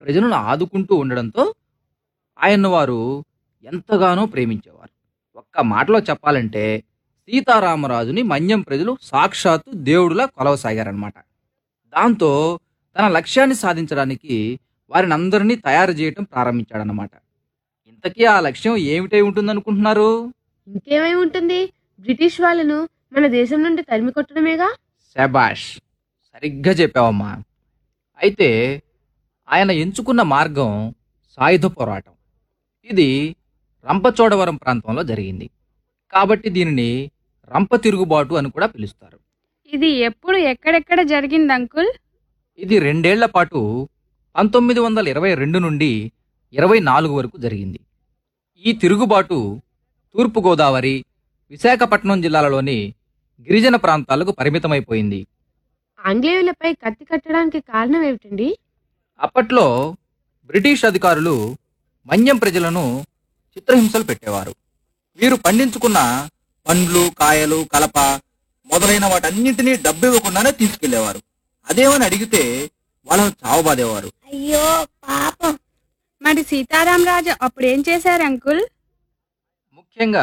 ప్రజలను ఆదుకుంటూ ఉండడంతో ఆయన్ను వారు ఎంతగానో ప్రేమించేవారు ఒక్క మాటలో చెప్పాలంటే సీతారామరాజుని మన్యం ప్రజలు సాక్షాత్తు దేవుడులా కొలవసాగారనమాట దాంతో తన లక్ష్యాన్ని సాధించడానికి వారిని అందరినీ తయారు చేయటం ప్రారంభించాడనమాట ఇంతకీ ఆ లక్ష్యం ఏమిటై ఉంటుందనుకుంటున్నారు ఇంకేమై ఉంటుంది బ్రిటిష్ వాళ్ళను మన దేశం నుండి తరిమి కొట్టడమేగా శబాష్ సరిగ్గా చెప్పావమ్మా అయితే ఆయన ఎంచుకున్న మార్గం సాయుధ పోరాటం ఇది రంపచోడవరం ప్రాంతంలో జరిగింది కాబట్టి దీనిని రంప తిరుగుబాటు అని కూడా పిలుస్తారు ఇది ఎప్పుడు ఎక్కడెక్కడ జరిగింది అంకుల్ ఇది రెండేళ్ల పాటు పంతొమ్మిది వందల ఇరవై రెండు నుండి ఇరవై నాలుగు వరకు జరిగింది ఈ తిరుగుబాటు తూర్పుగోదావరి విశాఖపట్నం జిల్లాలలోని గిరిజన ప్రాంతాలకు పరిమితమైపోయింది ఆంగ్లేయులపై కత్తి కట్టడానికి కారణం ఏమిటండి అప్పట్లో బ్రిటిష్ అధికారులు మన్యం ప్రజలను చిత్రహింసలు పెట్టేవారు వీరు పండించుకున్న పండ్లు కాయలు కలప మొదలైన వాటన్నింటినీ డబ్బు ఇవ్వకుండానే తీసుకెళ్లేవారు అదేమని అడిగితే వాళ్ళను చావబాదేవారు అయ్యో పాపం మరి సీతారామరాజు అప్పుడు ఏం చేశారు అంకుల్ ముఖ్యంగా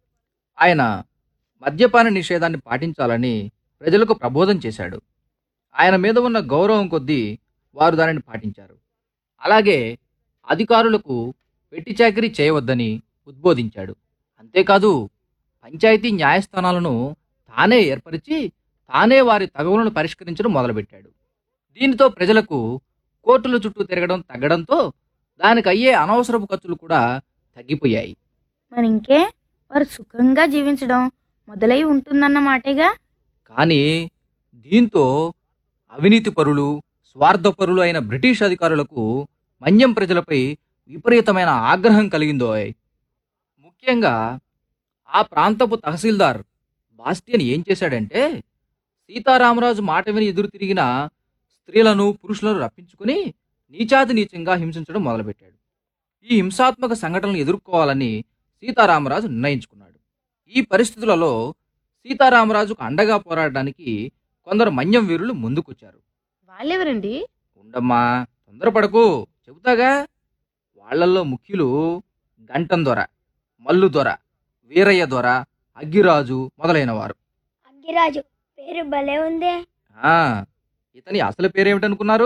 ఆయన మద్యపాన నిషేధాన్ని పాటించాలని ప్రజలకు ప్రబోధం చేశాడు ఆయన మీద ఉన్న గౌరవం కొద్దీ వారు దానిని పాటించారు అలాగే అధికారులకు వెట్టి చాకిరీ చేయవద్దని ఉద్బోధించాడు అంతేకాదు పంచాయతీ న్యాయస్థానాలను తానే ఏర్పరిచి తానే వారి తగవులను పరిష్కరించడం మొదలుపెట్టాడు దీనితో ప్రజలకు కోర్టుల చుట్టూ తిరగడం తగ్గడంతో దానికి అయ్యే అనవసరపు ఖర్చులు కూడా తగ్గిపోయాయి మరి ఇంకే వారు సుఖంగా జీవించడం మొదలై ఉంటుందన్నమాటేగా కానీ దీంతో అవినీతి పరులు స్వార్థపరులు అయిన బ్రిటిష్ అధికారులకు మన్యం ప్రజలపై విపరీతమైన ఆగ్రహం కలిగిందోయ్ ముఖ్యంగా ఆ ప్రాంతపు తహసీల్దార్ బాస్టియన్ ఏం చేశాడంటే సీతారామరాజు మాట విని ఎదురు తిరిగిన స్త్రీలను పురుషులను రప్పించుకుని నీచాతి నీచంగా హింసించడం మొదలుపెట్టాడు ఈ హింసాత్మక సంఘటనలు ఎదుర్కోవాలని సీతారామరాజు నిర్ణయించుకున్నాడు ఈ పరిస్థితులలో సీతారామరాజుకు అండగా పోరాడడానికి కొందరు మన్యం వీరులు ముందుకొచ్చారు వాళ్ళెవరండి ఉండమ్మా తొందరపడకు చెబుతాగా వాళ్ళల్లో ముఖ్యులు గంటం దొర మల్లు దొర వీరయ్య దొర అగ్గిరాజు మొదలైనవారు అగ్గిరాజు పేరు భలే ఉందే ఆ ఇతని అసలు పేరేమిటనుకున్నారు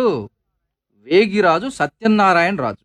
వేగిరాజు సత్యనారాయణ రాజు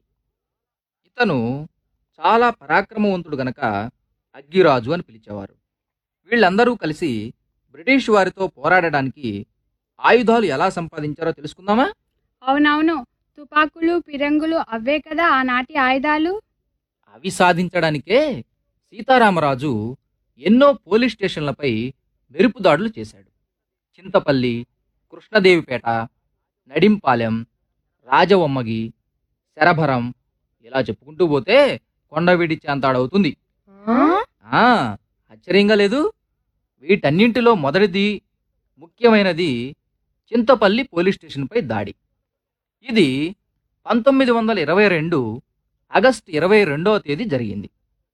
ఇతను చాలా పరాక్రమవంతుడు గనక అగ్గిరాజు అని పిలిచేవారు వీళ్ళందరూ కలిసి బ్రిటిష్ వారితో పోరాడడానికి ఆయుధాలు ఎలా సంపాదించారో తెలుసుకుందామా అవునవును తుపాకులు పిరంగులు అవే కదా ఆనాటి ఆయుధాలు అవి సాధించడానికే సీతారామరాజు ఎన్నో పోలీస్ స్టేషన్లపై మెరుపు దాడులు చేశాడు చింతపల్లి కృష్ణదేవిపేట నడింపాలెం రాజవొమ్మగి శరభరం ఇలా చెప్పుకుంటూ పోతే కొండవీడి చాంతాడవుతుంది ఆ? ఆ ఆశ్చర్యంగా లేదు వీటన్నింటిలో మొదటిది ముఖ్యమైనది చింతపల్లి పోలీస్ స్టేషన్పై దాడి ఇది పంతొమ్మిది వందల ఇరవై రెండు ఆగస్టు ఇరవై రెండవ తేదీ జరిగింది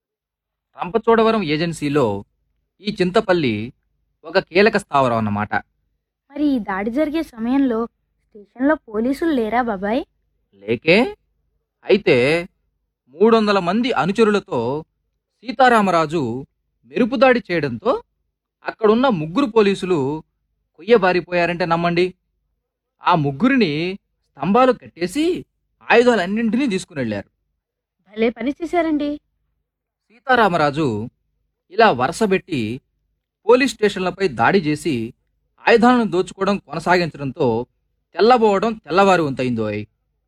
రంపచోడవరం ఏజెన్సీలో ఈ చింతపల్లి ఒక కీలక స్థావరం అన్నమాట మరి ఈ దాడి జరిగే సమయంలో స్టేషన్లో పోలీసులు లేరా బాబాయ్ లేకే అయితే మూడు వందల మంది అనుచరులతో సీతారామరాజు మెరుపుదాడి చేయడంతో అక్కడున్న ముగ్గురు పోలీసులు కొయ్యబారిపోయారంటే నమ్మండి ఆ ముగ్గురిని స్తంభాలు కట్టేసి ఆయుధాలన్నింటినీ తీసుకుని వెళ్ళారు భలే పని చేశారండి సీతారామరాజు ఇలా వరుసబెట్టి పోలీస్ స్టేషన్లపై దాడి చేసి ఆయుధాలను దోచుకోవడం కొనసాగించడంతో తెల్లబోవడం తెల్లవారి వంతైందోయ్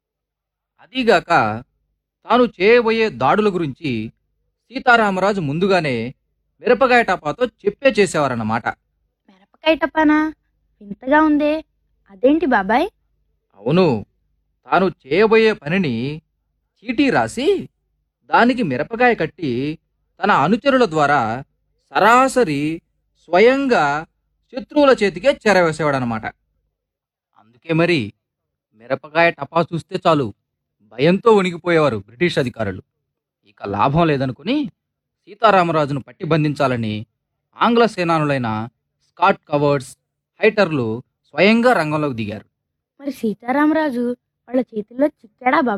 అదీగాక తాను చేయబోయే దాడుల గురించి సీతారామరాజు ముందుగానే మిరపకాయ టపాతో చెప్పే చేసేవారన్నమాట మిరపకాయ టపానా వింతగా ఉందే అదేంటి బాబాయ్ అవును తాను చేయబోయే పనిని చీటీ రాసి దానికి మిరపకాయ కట్టి తన అనుచరుల ద్వారా సరాసరి స్వయంగా శత్రువుల చేతికే చేరవేసేవాడనమాట అందుకే మరి మిరపకాయ టపా చూస్తే చాలు భయంతో వణికిపోయేవారు బ్రిటిష్ అధికారులు ఇక లాభం లేదనుకుని సీతారామరాజును పట్టి బంధించాలని ఆంగ్ల సేనానులైన స్కాట్ కవర్డ్స్ హైటర్లు స్వయంగా రంగంలోకి దిగారు మరి సీతారామరాజు వాళ్ళ చేతుల్లో చిక్కాడా బాబాయ్